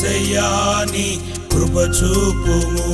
యేసయ్యాని కృప చూపుము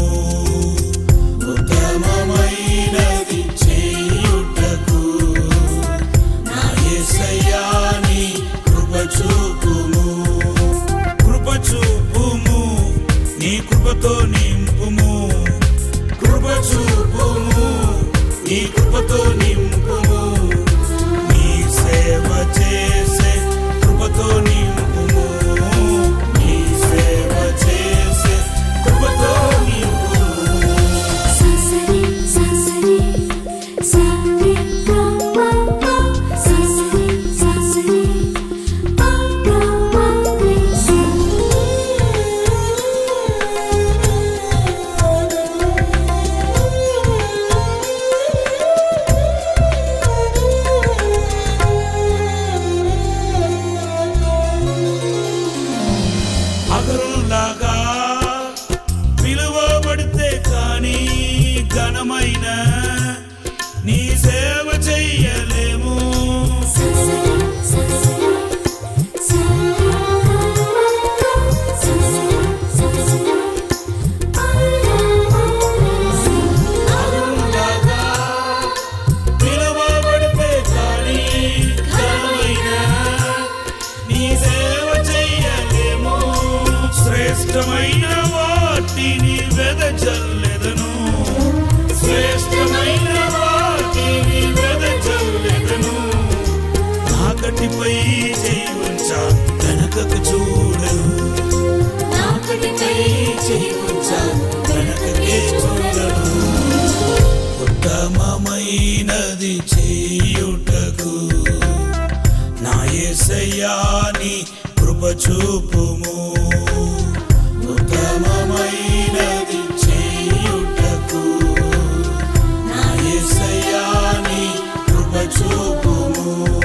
ఉత్తమమైనది చేయుటకు నా యేసయ్యాని కృప చూపుము కృప చూపుము నీ కృపతో నింపుము కృప చూపుము నీ కృపతో నింపుము నీ సేవ చేసే కృపతో నింపుము నీ సేవ చేసే కృపతో నింపుము ససరి ససరి సరి గమ ససరి ససరి గమ అగరులాగా పిలువబడితే కానీ ఘనమైన నీ సేవ చెయ్యలేము ససరి ససరి సరి ససరి అగరులాగా పిలువబడితే కానీ ఘనమైన నీ సేవ చెయ్యలేము శ్రేష్టమైన వాటిని వెదజల్లెదను శ్రేష్టమైన వాటిని వెదజల్లెదను నాకటిపై చేయి ఉంచా వెనకకు చూడను నాకటిపై చేయి ఉంచా వెనకకే చూడను ఉత్తమమైనది చేయుటకు నా యేసయ్యాని కృప చూపుము ఉత్తమమైనది చేయుటకు నా యేసయ్యాని కృప చూపుము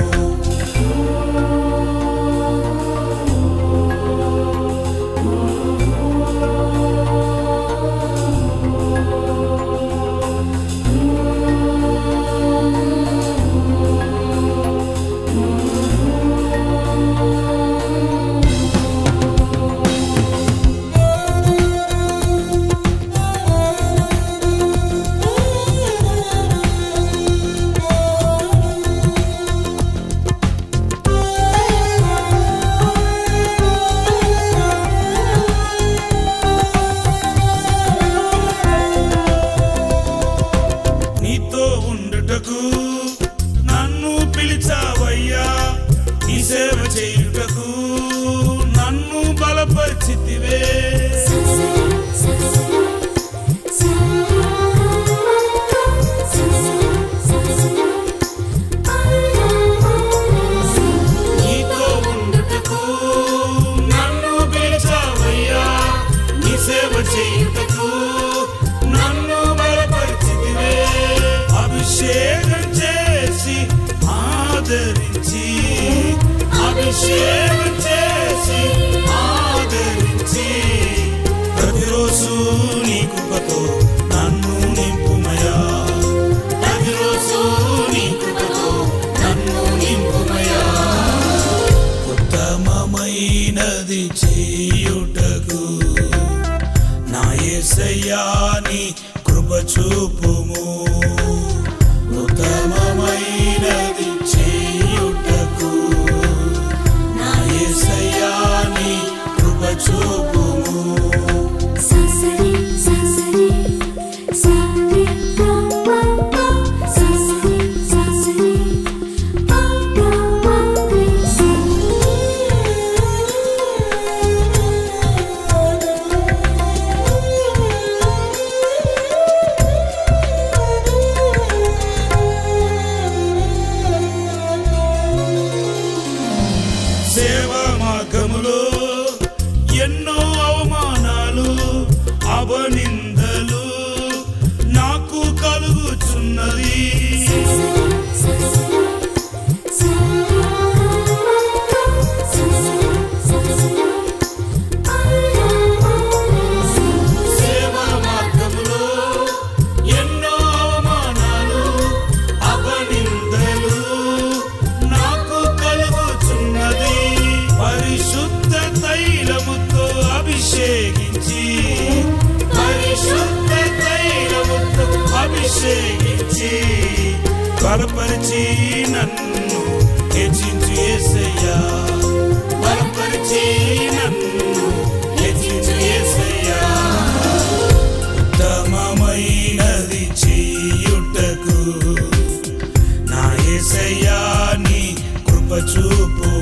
నీతో ఉండుటకు నన్ను పిలిచావయ్యా నీ సేవ చేయుటకు నన్ను బలపరిచితివే నీతో ఉండుటకు నన్ను పిలిచావయ్యా నీ సేవ చేయుటకు నన్ను బలపరిచితివే అభిషేకం చేసి ఆదరించి అభిషేకం చేసి ఆదరించి ప్రతిరోజు నీ కృపతో నన్ను నింపుమయా ప్రతిరోజు నీ కృపతో నన్ను నింపుమయా ఉత్తమమైనది చేయుటకు నా యేసయ్యాని కృప చూపుము ఉత్తమమైనది చేయుటకు నా యేసయ్యాని కృప చూపుము ససరి ససరి సరి గమ ససరి ససరి సేవ మార్గములో ఎన్నో అవమానాలు అవనిందలు నాకు కలుగుచున్నది సేవ మార్గములో ఎన్నో అవమానాలు అవనిందలు నాకు కలుగుచున్నది పరిశుద్ధత బలపరిచి నన్ను హెచ్చించు ఏసయ్యా బలపరిచి నన్ను హెచ్చించు ఏసయ్యా ఉత్తమమైనది చేయుటకు నా ఏసయ్యా నీ కృప చూపు